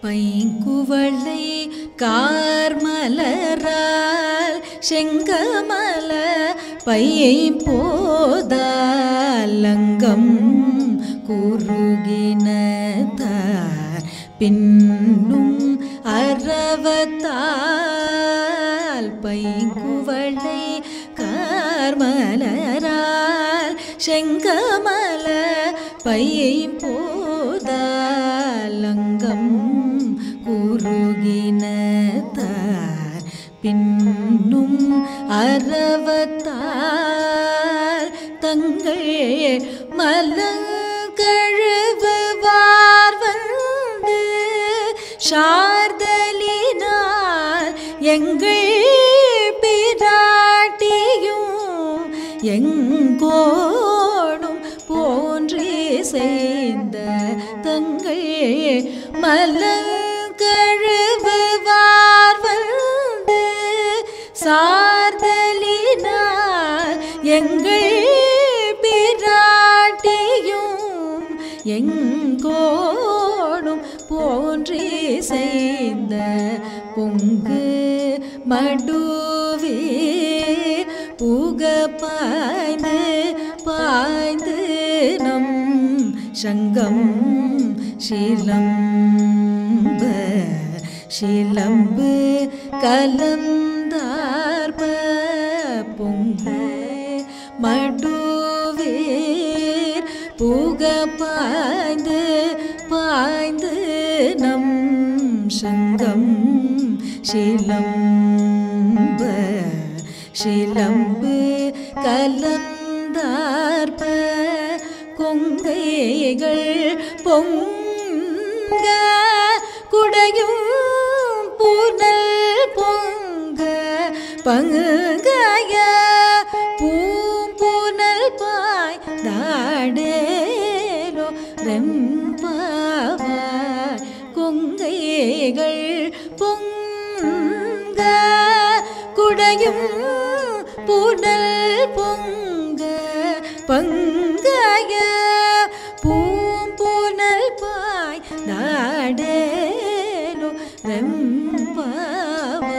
பைங்குவளை கார்மலரால் செங்கமல பையை போதாலங்கம் குறுகினதார் பின்னும் அறவத்தால் பைங்குவளை கார்மலரால் செங்கமல பையை போதாலங்கம் குறுகினதார் பின்னும் அறவத்தால் தங்கள் மலங்கழுவுவார் வந்து சார்தலினால் எங்கள் பிராட்டியும் எங்கோடும் போன்றே செய்த தங்கள் மலங்கழுவுவார் வந்து சார்தலினால் எங்கள் பிராட்டியும் எங்கோடும் போன்றே செய்த பொங்கு மடுவே புக பாய்ந்து பாய்ந்து நம் சங்கம் சிலம்ப சிலம்பு கலந்தார்ப பொங்கு மடுவேர் புக பாய்ந்து பாய்ந்து நம் சங்கம் சிலம்ப சிலம்பு கலந்தார்ப கொங்கைகள் பொங்க குடையும் புனல் பொங்க பங்காய பூம்புனல் பாய் தாடேலோ ரெம்பாவாய் கொங்கைகள் பொங்க குடையும் புனல் பொங்க பங்காய பூம்புனல் பாய் நாடேலோ ரெம்பாவாய்